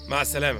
مع السلامة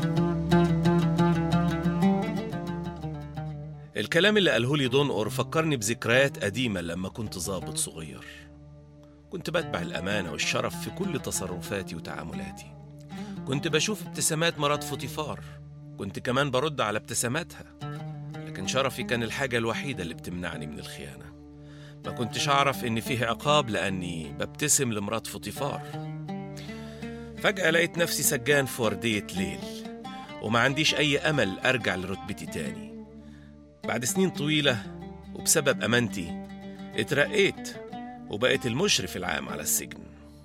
الكلام اللي قاله لي دون اور فكرني بذكريات قديمة لما كنت ظابط صغير كنت بتبع الأمانة والشرف في كل تصرفاتي وتعاملاتي كنت بشوف ابتسامات مرات فوتيفار كنت كمان برد على ابتساماتها لكن شرفي كان الحاجة الوحيدة اللي بتمنعني من الخيانة ما كنتش أعرف إن فيه عقاب لأني ببتسم لمرات فوتيفار فجأة لقيت نفسي سجان في وردية ليل وما عنديش أي أمل أرجع لرتبتي تاني بعد سنين طويلة وبسبب أمانتي اترقيت وبقيت المشرف العام على السجن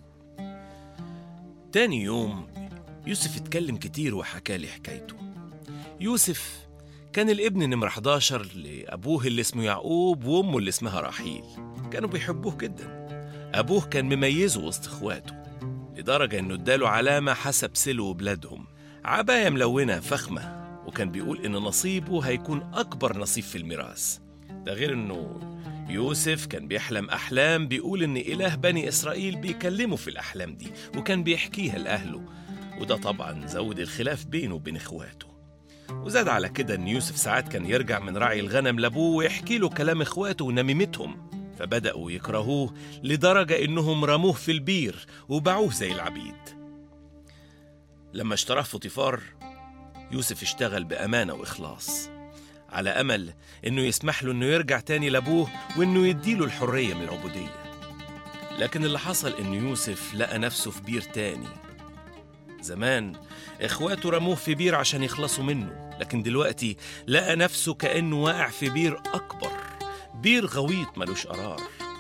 تاني يوم يوسف اتكلم كتير وحكى لي حكايته يوسف كان الابن نمرة 11 لأبوه اللي اسمه يعقوب وأمه اللي اسمها راحيل كانوا بيحبوه جدا أبوه كان مميزه وسط إخواته لدرجة إنه اداله علامة حسب سلو بلادهم عباية ملونة فخمة وكان بيقول إن نصيبه هيكون أكبر نصيب في الميراث ده غير إنه يوسف كان بيحلم أحلام بيقول إن إله بني إسرائيل بيكلمه في الأحلام دي وكان بيحكيها لأهله وده طبعا زود الخلاف بينه وبين إخواته وزاد على كده إن يوسف ساعات كان يرجع من رعي الغنم لأبوه ويحكي له كلام إخواته ونميمتهم فبدأوا يكرهوه لدرجة إنهم رموه في البير وباعوه زي العبيد لما اشتراه فوتيفار يوسف اشتغل بأمانة وإخلاص على أمل إنه يسمح له إنه يرجع تاني لأبوه وإنه يديله الحرية من العبودية لكن اللي حصل إن يوسف لقى نفسه في بير تاني زمان إخواته رموه في بير عشان يخلصوا منه لكن دلوقتي لقى نفسه كأنه واقع في بير أكبر بير غويط ملوش قرار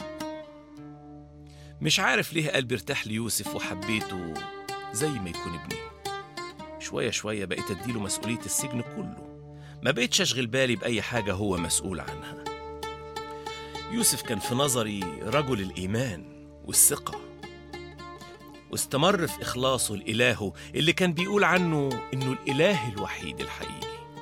مش عارف ليه قلبي ارتاح ليوسف وحبيته زي ما يكون ابني شوية شوية بقيت أديله مسؤولية السجن كله ما بقيتش أشغل بالي بأي حاجة هو مسؤول عنها يوسف كان في نظري رجل الإيمان والثقة واستمر في إخلاصه لإلهه اللي كان بيقول عنه إنه الإله الوحيد الحقيقي